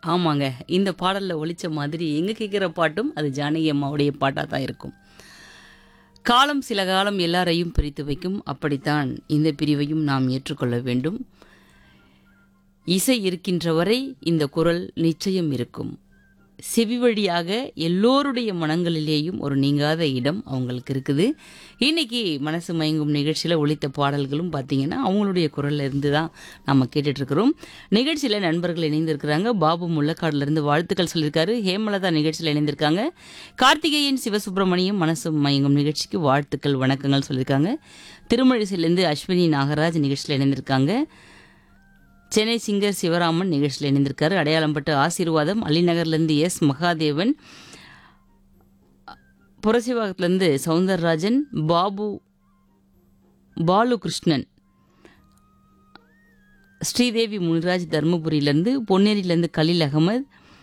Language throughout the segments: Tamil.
ஆமாங்க இந்த பாடலில் ஒலிச்ச மாதிரி எங்கே கேட்குற பாட்டும் அது ஜானகி அம்மாவுடைய பாட்டாக தான் இருக்கும் காலம் சில காலம் எல்லாரையும் பிரித்து வைக்கும் அப்படித்தான் இந்த பிரிவையும் நாம் ஏற்றுக்கொள்ள வேண்டும் இசை இருக்கின்ற வரை இந்த குரல் நிச்சயம் இருக்கும் செவி வழியாக எல்லோருடைய மனங்களிலேயும் ஒரு நீங்காத இடம் அவங்களுக்கு இருக்குது இன்னைக்கு மனசு மயங்கும் நிகழ்ச்சியில் ஒலித்த பாடல்களும் பார்த்தீங்கன்னா அவங்களுடைய குரல்ல இருந்து தான் நம்ம கேட்டுட்டு இருக்கிறோம் நிகழ்ச்சியில் நண்பர்கள் இணைந்திருக்கிறாங்க பாபு முள்ளக்காடுல இருந்து வாழ்த்துக்கள் சொல்லியிருக்காரு ஹேமலதா நிகழ்ச்சியில் இணைந்திருக்காங்க கார்த்திகேயன் சிவசுப்பிரமணியம் மனசு மயங்கும் நிகழ்ச்சிக்கு வாழ்த்துக்கள் வணக்கங்கள் சொல்லியிருக்காங்க திருமழிசையிலேருந்து அஸ்வினி நாகராஜ் நிகழ்ச்சியில் இணைந்திருக்காங்க சென்னை சிங்கர் சிவராமன் நிகழ்ச்சியில் இணைந்திருக்காரு அடையாளம்பட்டு ஆசீர்வாதம் அலிநகர்லேருந்து எஸ் மகாதேவன் புரசிவாகத்துலேருந்து சவுந்தரராஜன் பாபு பாலு கிருஷ்ணன் ஸ்ரீதேவி முனிராஜ் தருமபுரியிலேருந்து பொன்னேரியிலேருந்து கலீல் அகமது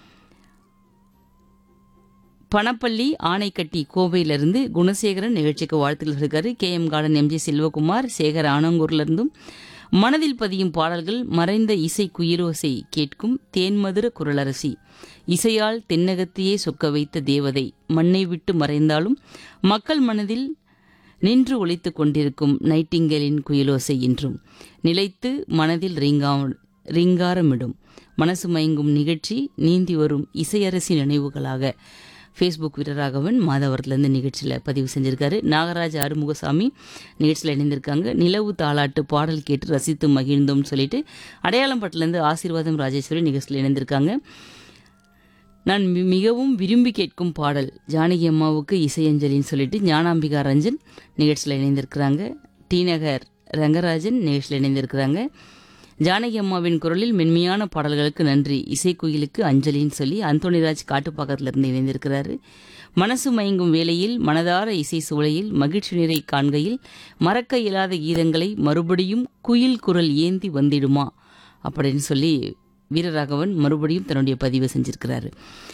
பணப்பள்ளி ஆனைக்கட்டி கோவையிலிருந்து குணசேகரன் நிகழ்ச்சிக்கு வாழ்த்துக்கள் சொல்லியிருக்காரு K M Garden MG Selvakumar Sekar ஆனங்கூர்லேருந்தும் மனதில் பதியும் பாடல்கள் மறைந்த இசை குயிரோசை கேட்கும் தேன்மதுர குரலரசி இசையால் தென்னகத்தையே சொக்க வைத்த தேவதை மண்ணை விட்டு மறைந்தாலும் மக்கள் மனதில் நின்று ஒலித்துக் கொண்டிருக்கும் நைட்டிங்கேலின் குயிலோசை என்றும் நிலைத்து மனதில் ரீங்கா ரீங்காரமிடும் மனசு மயங்கும் நிகழ்ச்சி நீந்தி வரும் இசையரசி நினைவுகளாக ஃபேஸ்புக் வீரராகவன் மாதவரத்துலேருந்து நிகழ்ச்சியில் பதிவு செஞ்சிருக்காரு நாகராஜ அருமுகசாமி நிகழ்ச்சியில் இணைந்திருக்காங்க நிலவு தாளாட்டு பாடல் கேட்டு ரசித்து மகிழ்ந்தோம்னு சொல்லிட்டு அடையாளம்பட்டிலேருந்து ஆசீர்வாதம் ராஜேஸ்வரி நிகழ்ச்சியில் இணைந்திருக்காங்க நான் மி- மிகவும் விரும்பி கேட்கும் பாடல் ஜானகி அம்மாவுக்கு இசையஞ்சலின்னு சொல்லிட்டு ஞானாம்பிகா ரஞ்சன் நிகழ்ச்சியில் இணைந்திருக்கிறாங்க டி நகர் ரங்கராஜன் நிகழ்ச்சியில் இணைந்திருக்கிறாங்க ஜானகி அம்மாவின் குரலில் மென்மையான பாடல்களுக்கு நன்றி இசைக்குயிலுக்கு அஞ்சலின்னு சொல்லி அந்தோணிராஜ் காட்டுப்பாக்கத்திலிருந்து இணைந்திருக்கிறாரு மனசு மயங்கும் வேளையில் மனதார இசை சூளையில் மகிழ்ச்சி நிறை காண்கையில் மறக்க இயலாத கீதங்களை மறுபடியும் குயில் குரல் ஏந்தி வந்திடுமா அப்படின்னு சொல்லி வீரராகவன் மறுபடியும் தன்னுடைய பதிவை செஞ்சிருக்கிறாரு